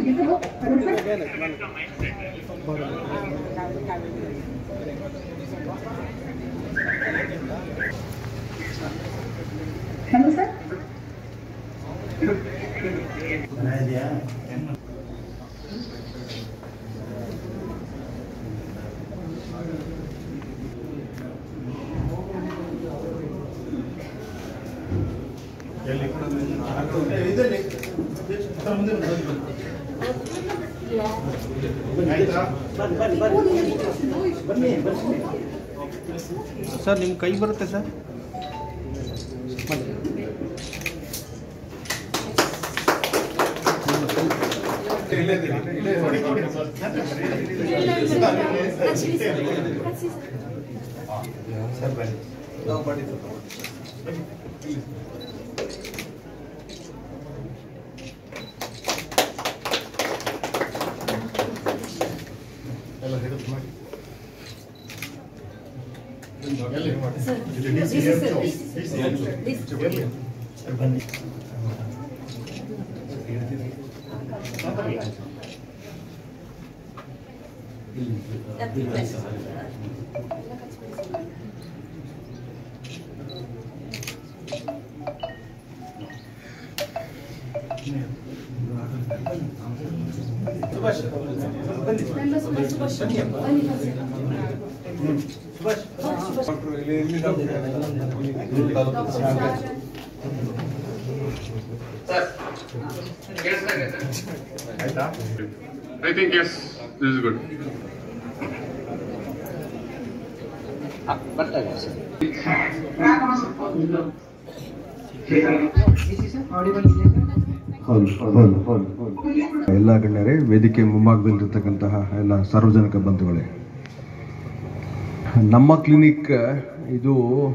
ಹೆಸರು Arun sir hello sir sir ನಿಮ್ಮ ಕೈ ಬರುತ್ತೆ sir I think yes, this is good. ಹೌದು ಹೌದು ಹೌದು ಹೌದು ಎಲ್ಲ ಗಣ್ಯರೇ ವೇದಿಕೆ ಮುಂಭಾಗದಲ್ಲಿರ್ತಕ್ಕಂತಹ ಎಲ್ಲ ಸಾರ್ವಜನಿಕ ಬಂಧುಗಳೇ ನಮ್ಮ ಕ್ಲಿನಿಕ್ ಇದು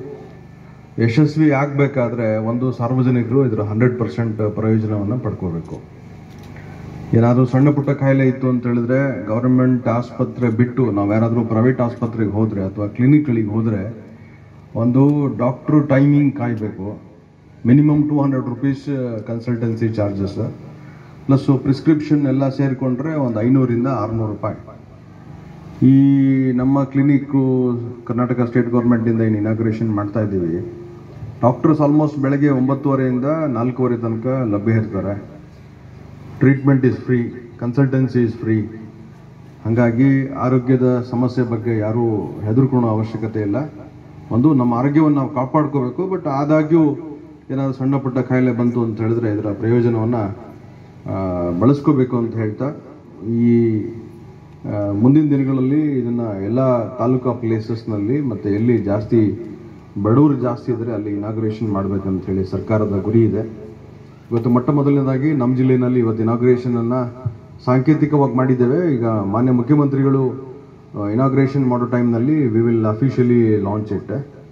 ಯಶಸ್ವಿ ಆಗಬೇಕಾದ್ರೆ ಒಂದು ಸಾರ್ವಜನಿಕರು ಇದರ ಹಂಡ್ರೆಡ್ ಪರ್ಸೆಂಟ್ ಪ್ರಯೋಜನವನ್ನು ಪಡ್ಕೋಬೇಕು ಏನಾದರೂ ಸಣ್ಣ ಪುಟ್ಟ ಕಾಯಿಲೆ ಇತ್ತು ಅಂತ ಹೇಳಿದ್ರೆ ಗೌರ್ಮೆಂಟ್ ಆಸ್ಪತ್ರೆ ಬಿಟ್ಟು ನಾವು ಯಾರಾದರೂ ಪ್ರೈವೇಟ್ ಆಸ್ಪತ್ರೆಗೆ ಹೋದರೆ ಅಥವಾ ಕ್ಲಿನಿಕ್ಗಳಿಗೆ ಹೋದರೆ ಒಂದು ಡಾಕ್ಟ್ರು ಟೈಮಿಂಗ್ ಕಾಯಬೇಕು minimum two hundred rupees consultancy charges plus prescription ಎಲ್ಲ ಸೇರಿಕೊಂಡ್ರೆ ಒಂದು ಐನೂರಿಂದ ಆರುನೂರು ರೂಪಾಯಿ ಈ ನಮ್ಮ ಕ್ಲಿನಿಕ್ಕು ಕರ್ನಾಟಕ ಸ್ಟೇಟ್ ಗೌರ್ಮೆಂಟಿಂದ ಏನು ಇನಾಗ್ರೇಷನ್ ಮಾಡ್ತಾ ಇದ್ದೀವಿ ಡಾಕ್ಟರ್ಸ್ ಆಲ್ಮೋಸ್ಟ್ ಬೆಳಗ್ಗೆ ಒಂಬತ್ತುವರೆಯಿಂದ ನಾಲ್ಕೂವರೆ ತನಕ ಲಭ್ಯ ಇರ್ತಾರೆ treatment is free consultancy is free ಹಾಗಾಗಿ ಆರೋಗ್ಯದ ಸಮಸ್ಯೆ ಬಗ್ಗೆ ಯಾರೂ ಹೆದರ್ಕೊಳ್ಳೋ ಅವಶ್ಯಕತೆ ಇಲ್ಲ ಒಂದು ನಮ್ಮ ಆರೋಗ್ಯವನ್ನು ನಾವು ಕಾಪಾಡ್ಕೋಬೇಕು ಬಟ್ ಆದಾಗ್ಯೂ ಏನಾದರೂ ಸಣ್ಣ ಪುಟ್ಟ ಕಾಯಿಲೆ ಬಂತು ಅಂತ ಹೇಳಿದ್ರೆ ಇದರ ಪ್ರಯೋಜನವನ್ನು ಬಳಸ್ಕೋಬೇಕು ಅಂತ ಹೇಳ್ತಾ ಈ ಆ, ಮುಂದಿನ ದಿನಗಳಲ್ಲಿ ಇದನ್ನು ಎಲ್ಲ ತಾಲೂಕಾ ಪ್ಲೇಸಸ್ನಲ್ಲಿ ಮತ್ತು ಎಲ್ಲಿ ಜಾಸ್ತಿ ಬಡವರು ಜಾಸ್ತಿ ಇದ್ದರೆ ಅಲ್ಲಿ ಇನಾಗ್ರೇಷನ್ ಮಾಡಬೇಕಂತ ಹೇಳಿ ಸರ್ಕಾರದ ಗುರಿ ಇದೆ ಇವತ್ತು ಮೊಟ್ಟ ಮೊದಲನೇದಾಗಿ ನಮ್ಮ ಜಿಲ್ಲೆಯಲ್ಲಿ ಇವತ್ತು ಇನಾಗ್ರೇಷನ್ ಅನ್ನ ಸಾಂಕೇತಿಕವಾಗಿ ಮಾಡಿದ್ದೇವೆ ಈಗ ಮಾನ್ಯ ಮುಖ್ಯಮಂತ್ರಿಗಳು ಇನಾಗ್ರೇಷನ್ ಮಾಡೋ ಟೈಮ್ನಲ್ಲಿ we will officially launch it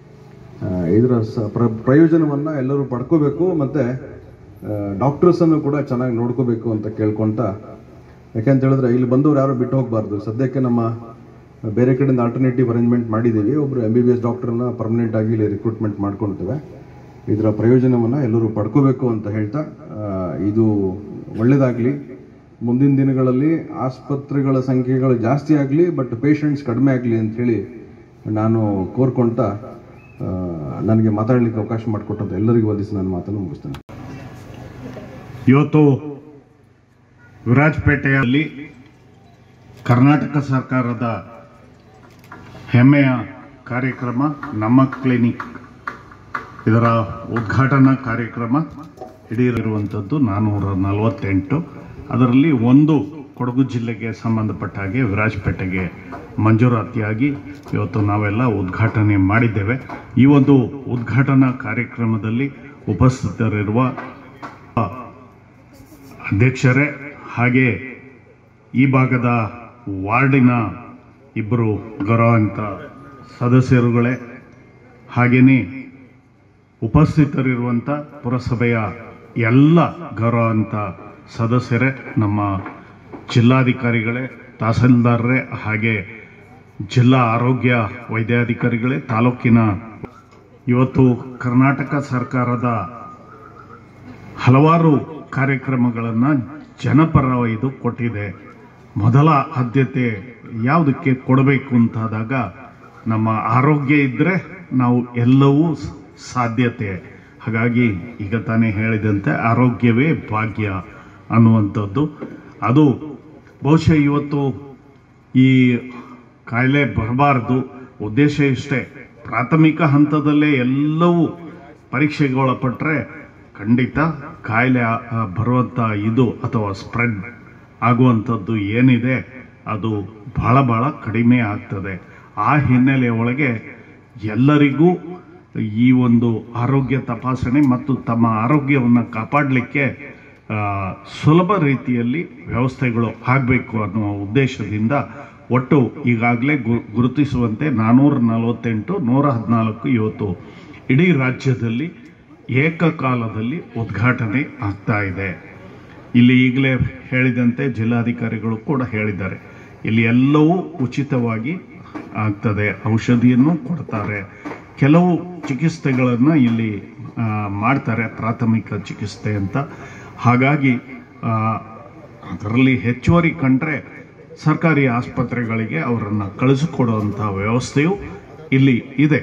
ಇದರ ಸ- ಪ್ರ- ಪ್ರಯೋಜನವನ್ನ ಎಲ್ಲರೂ ಪಡ್ಕೋಬೇಕು ಮತ್ತೆ ಡಾಕ್ಟರ್ಸ್ ಅನ್ನು ಕೂಡ ಚೆನ್ನಾಗಿ ನೋಡ್ಕೋಬೇಕು ಅಂತ ಕೇಳ್ಕೊಂತ ಯಾಕೆಂತ ಹೇಳಿದ್ರೆ ಇಲ್ಲಿ ಬಂದವರು ಯಾರು ಬಿಟ್ಟು ಹೋಗಬಾರ್ದು ಸದ್ಯಕ್ಕೆ ನಮ್ಮ ಬೇರೆ ಕಡೆಯಿಂದ ಆಲ್ಟರ್ನೇಟಿವ್ ಅರೇಂಜ್ಮೆಂಟ್ ಮಾಡಿದ್ದೀವಿ ಒಬ್ರು ಎಂ ಬಿ ಬಿ ಎಸ್ ಡಾಕ್ಟರ್ನ ಪರ್ಮನೆಂಟ್ ಆಗಿ ಇಲ್ಲಿ ರಿಕ್ರೂಟ್ಮೆಂಟ್ ಮಾಡ್ಕೊಳ್ತೇವೆ ಇದರ ಪ್ರಯೋಜನವನ್ನು ಎಲ್ಲರೂ ಪಡ್ಕೋಬೇಕು ಅಂತ ಹೇಳ್ತಾ ಆ, ಇದು ಒಳ್ಳೆಯದಾಗಲಿ ಮುಂದಿನ ದಿನಗಳಲ್ಲಿ ಆಸ್ಪತ್ರೆಗಳ ಸಂಖ್ಯೆಗಳು ಜಾಸ್ತಿ ಆಗಲಿ ಬಟ್ ಪೇಷಂಟ್ಸ್ ಕಡಿಮೆ ಆಗಲಿ ಅಂತ ಹೇಳಿ ನಾನು ಕೋರ್ಕೊಂತ ಆ, ನನಗೆ ಮಾತಾಡಲಿಕ್ಕೆ ಅವಕಾಶ ಮಾಡಿಕೊಟ್ಟಂತ ಎಲ್ಲರಿಗೂ ವಂದಿಸಿ ನಾನು ಮಾತನ್ನು ಮುಗಿಸ್ತೇನೆ ಇವತ್ತು ವಿರಾಜಪೇಟೆಯಲ್ಲಿ ಕರ್ನಾಟಕ ಸರ್ಕಾರದ ಹೆಮ್ಮೆಯ ಕಾರ್ಯಕ್ರಮ ನಮ್ಮ ಕ್ಲಿನಿಕ್ ಇದರ ಉದ್ಘಾಟನಾ ಕಾರ್ಯಕ್ರಮ ಹಿಡಿಯಿರುವಂಥದ್ದು ನಾನ್ನೂರ ನಲವತ್ತೆಂಟು ಅದರಲ್ಲಿ ಒಂದು ಕೊಡಗು ಜಿಲ್ಲೆಗೆ ಸಂಬಂಧಪಟ್ಟ ಹಾಗೆ ವಿರಾಜಪೇಟೆಗೆ ಮಂಜೂರಾತಿಯಾಗಿ ಇವತ್ತು ನಾವೆಲ್ಲ ಉದ್ಘಾಟನೆ ಮಾಡಿದ್ದೇವೆ ಈ ಒಂದು ಉದ್ಘಾಟನಾ ಕಾರ್ಯಕ್ರಮದಲ್ಲಿ ಉಪಸ್ಥಿತರಿರುವ ಅಧ್ಯಕ್ಷರೇ ಹಾಗೆ ಈ ಭಾಗದ ವಾರ್ಡಿನ ಇಬ್ಬರು ಗೌರವಾನ್ವಿತ ಸದಸ್ಯರುಗಳೇ ಹಾಗೆಯೇ ಉಪಸ್ಥಿತರಿರುವಂಥ ಪುರಸಭೆಯ ಎಲ್ಲ ಗೌರವಾನ್ವಿತ ಸದಸ್ಯರೇ ನಮ್ಮ ಜಿಲ್ಲಾಧಿಕಾರಿಗಳೇ ತಹಸೀಲ್ದಾರರೇ ಹಾಗೆ ಜಿಲ್ಲಾ ಆರೋಗ್ಯ ವೈದ್ಯಾಧಿಕಾರಿಗಳೇ ತಾಲೂಕಿನ ಇವತ್ತು ಕರ್ನಾಟಕ ಸರ್ಕಾರದ ಹಲವಾರು ಕಾರ್ಯಕ್ರಮಗಳನ್ನು ಜನಪರ ಇದು ಕೊಟ್ಟಿದೆ ಮೊದಲ ಆದ್ಯತೆ ಯಾವುದಕ್ಕೆ ಕೊಡಬೇಕು ಅಂತಾದಾಗ ನಮ್ಮ ಆರೋಗ್ಯ ಇದ್ದರೆ ನಾವು ಎಲ್ಲವೂ ಸ್- ಸಾಧ್ಯತೆ ಹಾಗಾಗಿ ಈಗ ತಾನೇ ಹೇಳಿದಂತೆ ಆರೋಗ್ಯವೇ ಭಾಗ್ಯ ಅನ್ನುವಂಥದ್ದು ಅದು ಬಹುಶಃ ಇವತ್ತು ಈ ಕಾಯಿಲೆ ಬರಬಾರ್ದು ಉದ್ದೇಶ ಇಷ್ಟೇ ಪ್ರಾಥಮಿಕ ಹಂತದಲ್ಲೇ ಎಲ್ಲವೂ ಪರೀಕ್ಷೆಗೆ ಒಳಪಟ್ಟರೆ ಖಂಡಿತ ಕಾಯಿಲೆ ಆ- ಆ ಬರುವಂಥ ಇದು ಅಥವಾ ಸ್ಪ್ರೆಡ್ ಆಗುವಂಥದ್ದು ಏನಿದೆ ಅದು ಬಹಳ ಬಹಳ ಕಡಿಮೆ ಆಗ್ತದೆ ಆ ಹಿನ್ನೆಲೆಯ ಒಳಗೆ ಎಲ್ಲರಿಗೂ ಈ ಒಂದು ಆರೋಗ್ಯ ತಪಾಸಣೆ ಮತ್ತು ತಮ್ಮ ಆರೋಗ್ಯವನ್ನು ಕಾಪಾಡಲಿಕ್ಕೆ ಆ, ಸುಲಭ ರೀತಿಯಲ್ಲಿ ವ್ಯವಸ್ಥೆಗಳು ಆಗಬೇಕು ಅನ್ನುವ ಉದ್ದೇಶದಿಂದ ಒಟ್ಟು ಈಗಾಗಲೇ ಗು ಗುರುತಿಸುವಂತೆ ನಾನ್ನೂರ ನಲವತ್ತೆಂಟು ನೂರ ಹದಿನಾಲ್ಕು ಇವತ್ತು ಇಡೀ ರಾಜ್ಯದಲ್ಲಿ ಏಕಕಾಲದಲ್ಲಿ ಉದ್ಘಾಟನೆ ಆಗ್ತಾ ಇದೆ ಇಲ್ಲಿ ಈಗಲೇ ಹೇಳಿದಂತೆ ಜಿಲ್ಲಾಧಿಕಾರಿಗಳು ಕೂಡ ಹೇಳಿದ್ದಾರೆ ಇಲ್ಲಿ ಎಲ್ಲವೂ ಉಚಿತವಾಗಿ ಆಗ್ತದೆ ಔಷಧಿಯನ್ನು ಕೊಡ್ತಾರೆ ಕೆಲವು ಚಿಕಿತ್ಸೆಗಳನ್ನು ಇಲ್ಲಿ ಆ, ಮಾಡ್ತಾರೆ ಪ್ರಾಥಮಿಕ ಚಿಕಿತ್ಸೆ ಅಂತ ಹಾಗಾಗಿ ಆ, ಅದರಲ್ಲಿ ಹೆಚ್ಚುವರಿ ಕಂಡ್ರೆ ಸರ್ಕಾರಿ ಆಸ್ಪತ್ರೆಗಳಿಗೆ ಅವರನ್ನು ಕಳಿಸಿಕೊಡುವಂಥ ವ್ಯವಸ್ಥೆಯು ಇಲ್ಲಿ ಇದೆ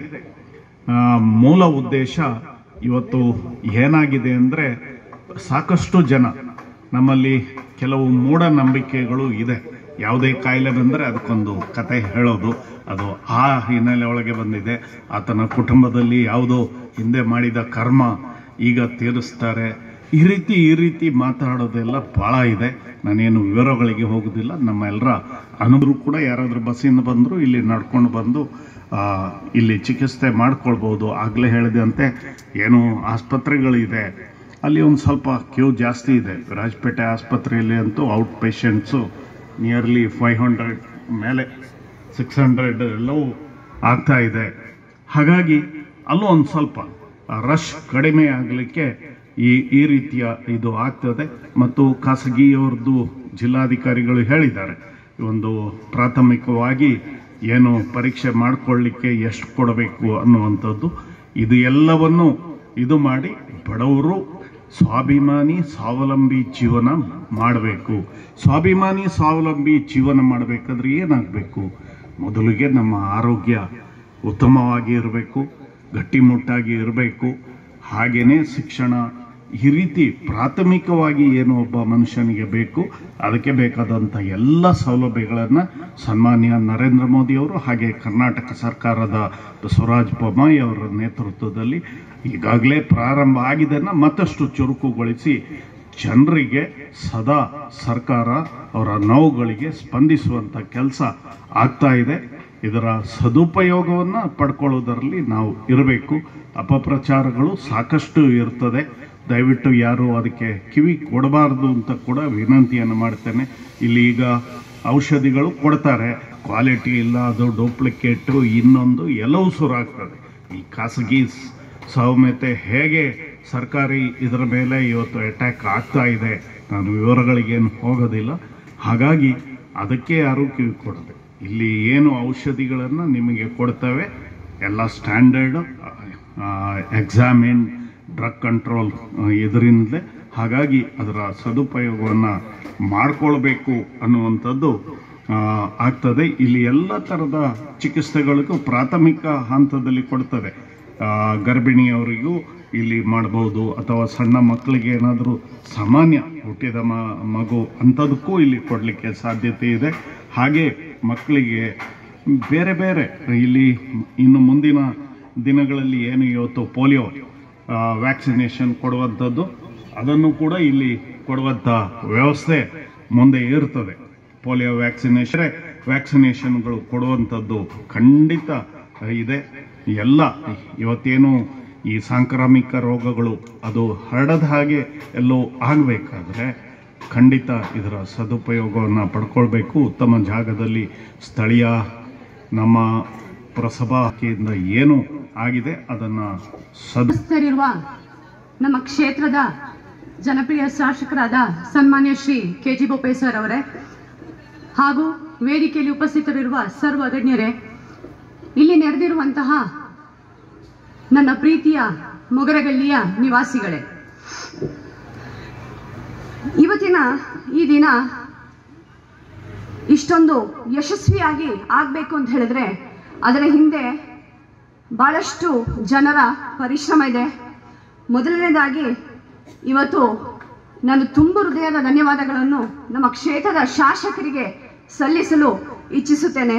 ಆ, ಮೂಲ ಉದ್ದೇಶ ಇವತ್ತು ಏನಾಗಿದೆ ಅಂದರೆ ಸಾಕಷ್ಟು ಜನ ನಮ್ಮಲ್ಲಿ ಕೆಲವು ಮೂಢನಂಬಿಕೆಗಳು ಇದೆ ಯಾವುದೇ ಕಾಯಿಲೆ ಬಂದರೆ ಅದಕ್ಕೊಂದು ಕತೆ ಹೇಳೋದು ಅದು ಆ ಹಿನ್ನೆಲೆ ಒಳಗೆ ಬಂದಿದೆ ಆತನ ಕುಟುಂಬದಲ್ಲಿ ಯಾವುದೋ ಹಿಂದೆ ಮಾಡಿದ ಕರ್ಮ ಈಗ ತೀರಿಸ್ತಾರೆ ಈ ರೀತಿ ಈ ರೀತಿ ಮಾತಾಡೋದೆಲ್ಲ ಭಾಳ ಇದೆ ನಾನೇನು ವಿವರಗಳಿಗೆ ಹೋಗೋದಿಲ್ಲ ನಮ್ಮ ಎಲ್ಲರ ಅನುಭವ ಕೂಡ ಯಾರಾದರೂ ಬಸ್ಸಿಂದ ಬಂದರೂ ಇಲ್ಲಿ ನಡ್ಕೊಂಡು ಬಂದು ಆ, ಇಲ್ಲಿ ಚಿಕಿತ್ಸೆ ಮಾಡ್ಕೊಳ್ಬೋದು ಆಗಲೇ ಹೇಳಿದಂತೆ ಏನು ಆಸ್ಪತ್ರೆಗಳಿದೆ ಅಲ್ಲಿ ಒಂದು ಸ್ವಲ್ಪ ಕ್ಯೂ ಜಾಸ್ತಿ ಇದೆ ರಾಜಪೇಟೆ ಆಸ್ಪತ್ರೆಯಲ್ಲಿ ಅಂತೂ out patients nearly five hundred ಮೇಲೆ ಸಿಕ್ಸ್ ಹಂಡ್ರೆಡ್ ಎಲ್ಲವೂ ಆಗ್ತಾ ಇದೆ ಹಾಗಾಗಿ ಅಲ್ಲೂ ಒಂದು ಸ್ವಲ್ಪ ರಶ್ ಕಡಿಮೆ ಆಗಲಿಕ್ಕೆ ಈ ಈ ರೀತಿಯ ಇದು ಆಗ್ತದೆ ಮತ್ತು ಖಾಸಗಿಯವ್ರದ್ದು ಜಿಲ್ಲಾಧಿಕಾರಿಗಳು ಹೇಳಿದ್ದಾರೆ ಒಂದು ಪ್ರಾಥಮಿಕವಾಗಿ ಏನು ಪರೀಕ್ಷೆ ಮಾಡಿಕೊಳ್ಳಿಕ್ಕೆ ಎಷ್ಟು ಕೊಡಬೇಕು ಅನ್ನುವಂಥದ್ದು ಇದು ಎಲ್ಲವನ್ನು ಇದು ಮಾಡಿ ಬಡವರು ಸ್ವಾಭಿಮಾನಿ ಸ್ವಾವಲಂಬಿ ಜೀವನ ಮಾಡಬೇಕು ಸ್ವಾಭಿಮಾನಿ ಸ್ವಾವಲಂಬಿ ಜೀವನ ಮಾಡಬೇಕಾದ್ರೆ ಏನಾಗಬೇಕು ಮೊದಲಿಗೆ ನಮ್ಮ ಆರೋಗ್ಯ ಉತ್ತಮವಾಗಿ ಇರಬೇಕು ಗಟ್ಟಿಮುಟ್ಟಾಗಿ ಇರಬೇಕು ಹಾಗೆಯೇ ಶಿಕ್ಷಣ ಈ ರೀತಿ ಪ್ರಾಥಮಿಕವಾಗಿ ಏನು ಒಬ್ಬ ಮನುಷ್ಯನಿಗೆ ಬೇಕು ಅದಕ್ಕೆ ಬೇಕಾದಂಥ ಎಲ್ಲ ಸೌಲಭ್ಯಗಳನ್ನು ಸನ್ಮಾನ್ಯ ನರೇಂದ್ರ ಮೋದಿಯವರು ಹಾಗೆ ಕರ್ನಾಟಕ ಸರ್ಕಾರದ ಬಸವರಾಜ ಬೊಮ್ಮಾಯಿ ಅವರ ನೇತೃತ್ವದಲ್ಲಿ ಈಗಾಗಲೇ ಪ್ರಾರಂಭ ಆಗಿದ್ದನ್ನು ಮತ್ತಷ್ಟು ಚುರುಕುಗೊಳಿಸಿ ಜನರಿಗೆ ಸದಾ ಸರ್ಕಾರ ಅವರ ನೋವುಗಳಿಗೆ ಸ್ಪಂದಿಸುವಂಥ ಕೆಲಸ ಆಗ್ತಾ ಇದೆ ಇದರ ಸದುಪಯೋಗವನ್ನು ಪಡ್ಕೊಳ್ಳೋದರಲ್ಲಿ ನಾವು ಇರಬೇಕು ಅಪಪ್ರಚಾರಗಳು ಸಾಕಷ್ಟು ಇರ್ತದೆ ದಯವಿಟ್ಟು ಯಾರು ಅದಕ್ಕೆ ಕಿವಿ ಕೊಡಬಾರ್ದು ಅಂತ ಕೂಡ ವಿನಂತಿಯನ್ನು ಮಾಡ್ತೇನೆ ಇಲ್ಲಿ ಈಗ ಔಷಧಿಗಳು ಕೊಡ್ತಾರೆ ಕ್ವಾಲಿಟಿ ಇಲ್ಲ ಅದು ಡೂಪ್ಲಿಕೇಟು ಇನ್ನೊಂದು ಎಲ್ಲವೂ ಶುರುವಾಗ್ತದೆ ಈ ಖಾಸಗಿ ಸ್- ಸೌಮ್ಯತೆ ಹೇಗೆ ಸರ್ಕಾರಿ ಇದರ ಮೇಲೆ ಇವತ್ತು ಅಟ್ಯಾಕ್ ಆಗ್ತಾ ಇದೆ ನಾನು ವಿವರಗಳಿಗೇನು ಹೋಗೋದಿಲ್ಲ ಹಾಗಾಗಿ ಅದಕ್ಕೆ ಯಾರೂ ಕಿವಿ ಕೊಡದೆ ಇಲ್ಲಿ ಏನು ಔಷಧಿಗಳನ್ನು ನಿಮಗೆ ಕೊಡ್ತವೆ ಎಲ್ಲ ಸ್ಟ್ಯಾಂಡರ್ಡ್ ಎಕ್ಸಾಮಿನ್ ಡ್ರಗ್ ಕಂಟ್ರೋಲ್ ಇದರಿಂದಲೇ ಹಾಗಾಗಿ ಅದರ ಸದುಪಯೋಗವನ್ನು ಮಾಡಿಕೊಳ್ಬೇಕು ಅನ್ನುವಂಥದ್ದು ಆ, ಆಗ್ತದೆ ಇಲ್ಲಿ ಎಲ್ಲ ಥರದ ಚಿಕಿತ್ಸೆಗಳಿಗೂ ಪ್ರಾಥಮಿಕ ಹಂತದಲ್ಲಿ ಕೊಡ್ತದೆ ಆ, ಗರ್ಭಿಣಿಯವರಿಗೂ ಇಲ್ಲಿ ಮಾಡ್ಬೋದು ಅಥವಾ ಸಣ್ಣ ಮಕ್ಕಳಿಗೆ ಏನಾದರೂ ಸಾಮಾನ್ಯ ಹುಟ್ಟಿದ ಮ ಮಗು ಅಂಥದಕ್ಕೂ ಇಲ್ಲಿ ಕೊಡಲಿಕ್ಕೆ ಸಾಧ್ಯತೆ ಇದೆ ಹಾಗೆ ಮಕ್ಕಳಿಗೆ ಬೇರೆ ಬೇರೆ ಇಲ್ಲಿ ಇನ್ನು ಮುಂದಿನ ದಿನಗಳಲ್ಲಿ ಏನು ಇವತ್ತು ಪೋಲಿಯೋ ವ್ಯಾಕ್ಸಿನೇಷನ್ ಕೊಡುವಂಥದ್ದು ಅದನ್ನು ಕೂಡ ಇಲ್ಲಿ ಕೊಡುವಂಥ ವ್ಯವಸ್ಥೆ ಮುಂದೆ ಇರ್ತದೆ ಪೋಲಿಯೋ ವ್ಯಾಕ್ಸಿನೇಷನ್ ವ್ಯಾಕ್ಸಿನೇಷನ್ಗಳು ಕೊಡುವಂಥದ್ದು ಖಂಡಿತ ಇದೆ ಎಲ್ಲ ಇವತ್ತೇನು ಈ ಸಾಂಕ್ರಾಮಿಕ ರೋಗಗಳು ಅದು ಹರಡದ ಹಾಗೆ ಎಲ್ಲೋ ಆಗಬೇಕಾದ್ರೆ ಖಂಡಿತ ಇದರ ಸದುಪಯೋಗವನ್ನು ಪಡ್ಕೊಳ್ಬೇಕು ಉತ್ತಮ ಜಾಗದಲ್ಲಿ ಸ್ಥಳೀಯ ನಮ್ಮ ಪುರಸಭಾಕೆಯಿಂದ ಏನು ಆಗಿದೆ ಅದನ್ನು ಸದ್ ಉಪಸ್ಥಿತರಿರುವ ನಮ್ಮ ಕ್ಷೇತ್ರದ ಜನಪ್ರಿಯ ಶಾಸಕರಾದ ಸನ್ಮಾನ್ಯ ಶ್ರೀ ಕೆ ಜಿ ಬೋಪೇಶ್ವರ್ ಅವರೇ ಹಾಗೂ ವೇದಿಕೆಯಲ್ಲಿ ಉಪಸ್ಥಿತರಿರುವ ಸರ್ವ ಗಣ್ಯರೇ ಇಲ್ಲಿ ನೆರೆದಿರುವಂತಹ ನನ್ನ ಪ್ರೀತಿಯ ಮೊಗರಗಲ್ಲಿಯ ನಿವಾಸಿಗಳೇ ಇವತ್ತಿನ ಈ ದಿನ ಇಷ್ಟೊಂದು ಯಶಸ್ವಿಯಾಗಿ ಆಗಬೇಕು ಅಂತ ಹೇಳಿದ್ರೆ ಅದರ ಹಿಂದೆ ಬಹಳಷ್ಟು ಜನರ ಪರಿಶ್ರಮ ಇದೆ ಮೊದಲನೇದಾಗಿ ಇವತ್ತು ನಾನು ತುಂಬ ಹೃದಯದ ಧನ್ಯವಾದಗಳನ್ನು ನಮ್ಮ ಕ್ಷೇತ್ರದ ಶಾಸಕರಿಗೆ ಸಲ್ಲಿಸಲು ಇಚ್ಛಿಸುತ್ತೇನೆ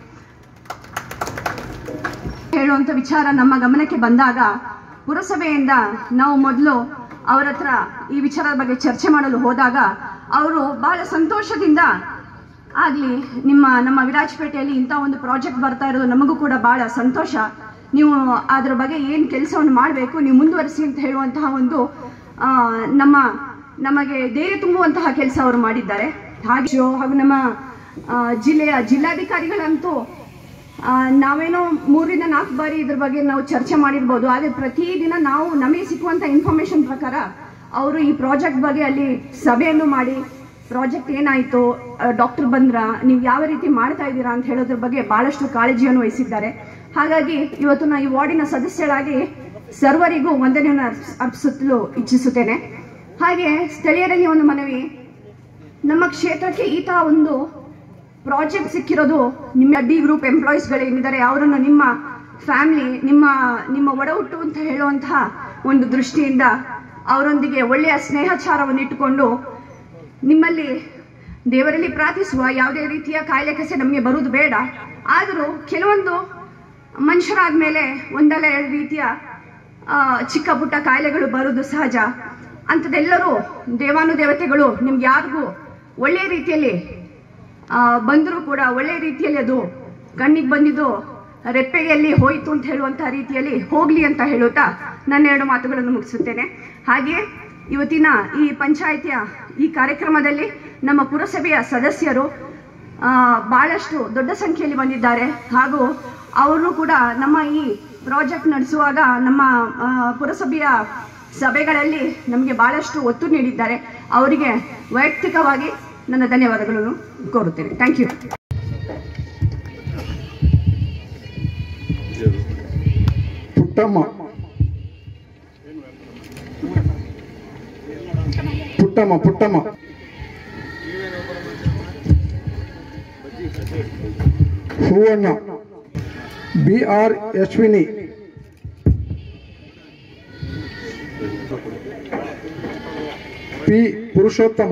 ಹೇಳುವಂಥ ವಿಚಾರ ನಮ್ಮ ಗಮನಕ್ಕೆ ಬಂದಾಗ ಪುರಸಭೆಯಿಂದ ನಾವು ಮೊದಲು ಅವರ ಹತ್ರ ಈ ವಿಚಾರದ ಬಗ್ಗೆ ಚರ್ಚೆ ಮಾಡಲು ಹೋದಾಗ ಅವರು ಬಹಳ ಸಂತೋಷದಿಂದ ಆಗಲಿ ನಿಮ್ಮ ನಮ್ಮ ವಿರಾಜಪೇಟೆಯಲ್ಲಿ ಇಂಥ ಒಂದು ಪ್ರಾಜೆಕ್ಟ್ ಬರ್ತಾ ಇರೋದು ನಮಗೂ ಕೂಡ ಬಹಳ ಸಂತೋಷ ನೀವು ಅದ್ರ ಬಗ್ಗೆ ಏನು ಕೆಲಸವನ್ನು ಮಾಡಬೇಕು ನೀವು ಮುಂದುವರಿಸಿ ಅಂತ ಹೇಳುವಂತಹ ಒಂದು ಆ, ನಮ್ಮ ನಮಗೆ ಧೈರ್ಯ ತುಂಬುವಂತಹ ಕೆಲಸ ಅವರು ಮಾಡಿದ್ದಾರೆ ಹಾಗೆ ಹಾಗೂ ನಮ್ಮ ಆ, ಜಿಲ್ಲೆಯ ಜಿಲ್ಲಾಧಿಕಾರಿಗಳಂತೂ ಆ, ನಾವೇನೋ ಮೂರಿಂದ ನಾಲ್ಕು ಬಾರಿ ಇದ್ರ ಬಗ್ಗೆ ನಾವು ಚರ್ಚೆ ಮಾಡಿರ್ಬೋದು ಆದರೆ ಪ್ರತಿದಿನ ನಾವು ನಮಗೆ ಸಿಕ್ಕುವಂಥ ಇನ್ಫಾರ್ಮೇಶನ್ ಪ್ರಕಾರ ಅವರು ಈ ಪ್ರಾಜೆಕ್ಟ್ ಬಗ್ಗೆ ಅಲ್ಲಿ ಸಭೆಯನ್ನು ಮಾಡಿ ಪ್ರಾಜೆಕ್ಟ್ ಏನಾಯಿತು ಡಾಕ್ಟರ್ ಬಂದ್ರ ನೀವು ಯಾವ ರೀತಿ ಮಾಡ್ತಾ ಇದ್ದೀರಾ ಅಂತ ಹೇಳೋದ್ರ ಬಗ್ಗೆ ಬಹಳಷ್ಟು ಕಾಳಜಿಯನ್ನು ವಹಿಸಿದ್ದಾರೆ ಹಾಗಾಗಿ ಇವತ್ತು ನಾನು ಈ ವಾರ್ಡಿನ ಸದಸ್ಯರಾಗಿ ಸರ್ವರಿಗೂ ವಂದನೆಯನ್ನು ಅರ್ಪಿಸ್- ಅರ್ಪಿಸಲು ಇಚ್ಛಿಸುತ್ತೇನೆ ಹಾಗೆ ಸ್ಥಳೀಯರಲ್ಲಿ ಒಂದು ಮನವಿ ನಮ್ಮ ಕ್ಷೇತ್ರಕ್ಕೆ ಈ ತರ ಒಂದು ಪ್ರಾಜೆಕ್ಟ್ ಸಿಕ್ಕಿರೋದು ನಿಮ್ಮ ಡಿ ಗ್ರೂಪ್ ಎಂಪ್ಲಾಯೀಸ್ಗಳು ಏನಿದ್ದಾರೆ ಅವರನ್ನು ನಿಮ್ಮ ಫ್ಯಾಮಿಲಿ ನಿಮ್ಮ ನಿಮ್ಮ ಒಡಹುಟ್ಟು ಅಂತ ಹೇಳುವಂತಹ ಒಂದು ದೃಷ್ಟಿಯಿಂದ ಅವರೊಂದಿಗೆ ಒಳ್ಳೆಯ ಸ್ನೇಹಚಾರವನ್ನು ಇಟ್ಟುಕೊಂಡು ನಿಮ್ಮಲ್ಲಿ ದೇವರಲ್ಲಿ ಪ್ರಾರ್ಥಿಸುವ ಯಾವುದೇ ರೀತಿಯ ಕಾಯಿಲೆ ಕಸೆ ನಮಗೆ ಬರುವುದು ಬೇಡ ಆದರೂ ಕೆಲವೊಂದು ಮನುಷ್ಯರಾದ ಮೇಲೆ ಒಂದಲ್ಲ ಎರಡು ರೀತಿಯ ಆ, ಚಿಕ್ಕ ಪುಟ್ಟ ಕಾಯಿಲೆಗಳು ಬರುವುದು ಸಹಜ ಅಂಥದ್ದೆಲ್ಲರೂ ದೇವಾನುದೇವತೆಗಳು ನಿಮ್ಗೆ ಯಾರಿಗೂ ಒಳ್ಳೆಯ ರೀತಿಯಲ್ಲಿ ಬಂದರೂ ಕೂಡ ಒಳ್ಳೆಯ ರೀತಿಯಲ್ಲಿ ಅದು ಕಣ್ಣಿಗೆ ಬಂದಿದ್ದು ರೆಪ್ಪೆಯಲ್ಲಿ ಹೋಯಿತು ಅಂತ ಹೇಳುವಂಥ ರೀತಿಯಲ್ಲಿ ಹೋಗಲಿ ಅಂತ ಹೇಳುತ್ತಾ ನನ್ನ ಎರಡು ಮಾತುಗಳನ್ನು ಮುಗಿಸುತ್ತೇನೆ ಹಾಗೆ ಇವತ್ತಿನ ಈ ಪಂಚಾಯಿತಿಯ ಈ ಕಾರ್ಯಕ್ರಮದಲ್ಲಿ ನಮ್ಮ ಪುರಸಭೆಯ ಸದಸ್ಯರು ಆ, ಬಹಳಷ್ಟು ದೊಡ್ಡ ಸಂಖ್ಯೆಯಲ್ಲಿ ಬಂದಿದ್ದಾರೆ ಹಾಗೂ ಅವರು ಕೂಡ ನಮ್ಮ ಈ ಪ್ರಾಜೆಕ್ಟ್ ನಡೆಸುವಾಗ ನಮ್ಮ ಆ, ಪುರಸಭೆಯ ಸಭೆಗಳಲ್ಲಿ ನಮಗೆ ಬಹಳಷ್ಟು ಒತ್ತು ನೀಡಿದ್ದಾರೆ ಅವರಿಗೆ ವೈಯಕ್ತಿಕವಾಗಿ ನನ್ನ ಧನ್ಯವಾದಗಳನ್ನು ಕೋರುತ್ತೇನೆ thank you Puttamma Puttamma Puttamma Hoovanna B R Yashwini P Purushottama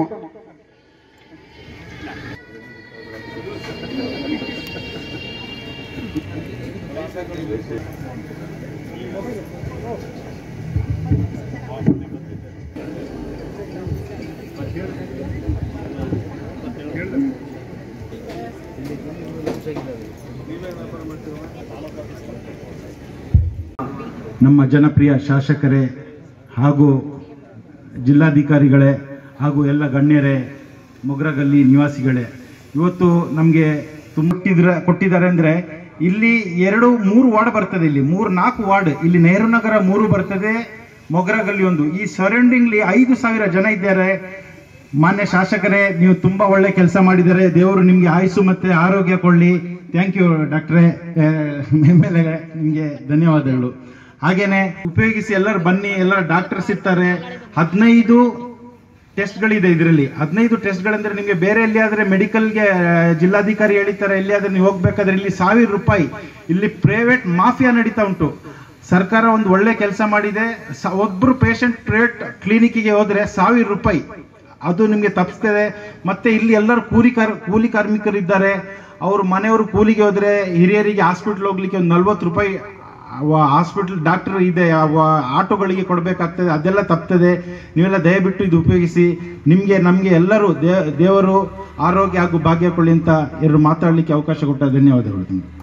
ನಮ್ಮ ಜನಪ್ರಿಯ ಶಾಸಕರೇ ಹಾಗೂ ಜಿಲ್ಲಾಧಿಕಾರಿಗಳೇ ಹಾಗೂ ಎಲ್ಲ ಗಣ್ಯರೇ ಮೊಗ್ರಗಲ್ಲಿ ನಿವಾಸಿಗಳೇ ಇವತ್ತು ನಮಗೆ ತುಂಬಿದ್ರ ಕೊಟ್ಟಿದ್ದಾರೆ ಅಂದರೆ ಇಲ್ಲಿ ಎರಡು ಮೂರು ವಾರ್ಡ್ ಬರ್ತದೆ ಇಲ್ಲಿ ಮೂರು ನಾಲ್ಕು ವಾರ್ಡ್ ಇಲ್ಲಿ ನೆಹರು ನಗರ ಮೂರು ಬರ್ತದೆ ಮೊಗ್ರಗಲ್ಲಿ ಒಂದು ಈ ಸರೌಂಡಿಂಗ್ಲಿ ಐದು ಸಾವಿರ ಜನ ಇದ್ದಾರೆ ಮಾನ್ಯ ಶಾಸಕರೇ ನೀವು ತುಂಬಾ ಒಳ್ಳೆ ಕೆಲಸ ಮಾಡಿದ್ದಾರೆ ದೇವರು ನಿಮ್ಗೆ ಆಯುಸ್ಸು ಮತ್ತೆ ಆರೋಗ್ಯ ಕೊಡ್ಲಿ ಥ್ಯಾಂಕ್ ಯು ಡಾಕ್ಟ್ರೇ ಎಮ್ ಎಲ್ ಎ ನಿಮಗೆ ಧನ್ಯವಾದಗಳು ಹಾಗೇನೆ ಉಪಯೋಗಿಸಿ ಎಲ್ಲರೂ ಬನ್ನಿ ಎಲ್ಲ ಡಾಕ್ಟರ್ಸ್ ಇರ್ತಾರೆ ಹದಿನೈದು ಟೆಸ್ಟ್ಗಳಿದೆ ಇದರಲ್ಲಿ ಹದಿನೈದು ಟೆಸ್ಟ್ಗಳಂದ್ರೆ ನಿಮಗೆ ಬೇರೆ ಎಲ್ಲಿಯಾದ್ರೆ ಮೆಡಿಕಲ್ಗೆ ಜಿಲ್ಲಾಧಿಕಾರಿ ಹೇಳಿದ್ದಾರೆ ಎಲ್ಲಿಯಾದ್ರೆ ನೀವು ಹೋಗ್ಬೇಕಾದ್ರೆ ಇಲ್ಲಿ ಸಾವಿರ ರೂಪಾಯಿ ಇಲ್ಲಿ ಪ್ರೈವೇಟ್ ಮಾಫಿಯಾ ನಡೀತಾ ಉಂಟು ಸರ್ಕಾರ ಒಂದು ಒಳ್ಳೆ ಕೆಲಸ ಮಾಡಿದೆ ಸ- ಒಬ್ರು ಪೇಷಂಟ್ ಪ್ರೈವೇಟ್ ಕ್ಲಿನಿಕ್ಗೆ ಹೋದ್ರೆ ಸಾವಿರ ರೂಪಾಯಿ ಅದು ನಿಮಗೆ ತಪ್ಪಿಸ್ತದೆ ಮತ್ತೆ ಇಲ್ಲಿ ಎಲ್ಲರೂ ಕೂಲಿ ಕಾರ್ ಕೂಲಿ ಕಾರ್ಮಿಕರಿದ್ದಾರೆ ಅವ್ರ ಮನೆಯವರು ಕೂಲಿಗೆ ಹೋದ್ರೆ ಹಿರಿಯರಿಗೆ ಹಾಸ್ಪಿಟ್ಲ್ ಹೋಗ್ಲಿಕ್ಕೆ ಒಂದು ನಲ್ವತ್ತು ರೂಪಾಯಿ ಹಾಸ್ಪಿಟಲ್ ಡಾಕ್ಟರ್ ಇದೆ ಅವ ಆಟೋಗಳಿಗೆ ಕೊಡಬೇಕಾಗ್ತದೆ ಅದೆಲ್ಲ ತಪ್ತದೆ ನೀವೆಲ್ಲ ದಯವಿಟ್ಟು ಇದು ಉಪಯೋಗಿಸಿ ನಿಮಗೆ ನಮಗೆ ಎಲ್ಲರೂ ದೇ ದೇವರು ಆರೋಗ್ಯ ಹಾಗೂ ಭಾಗ್ಯ ಕೊಡಿ ಅಂತ ಎರಡು ಮಾತಾಡಲಿಕ್ಕೆ ಅವಕಾಶ ಕೊಟ್ಟ ಧನ್ಯವಾದಗಳು ನಿಮ್ಗೆ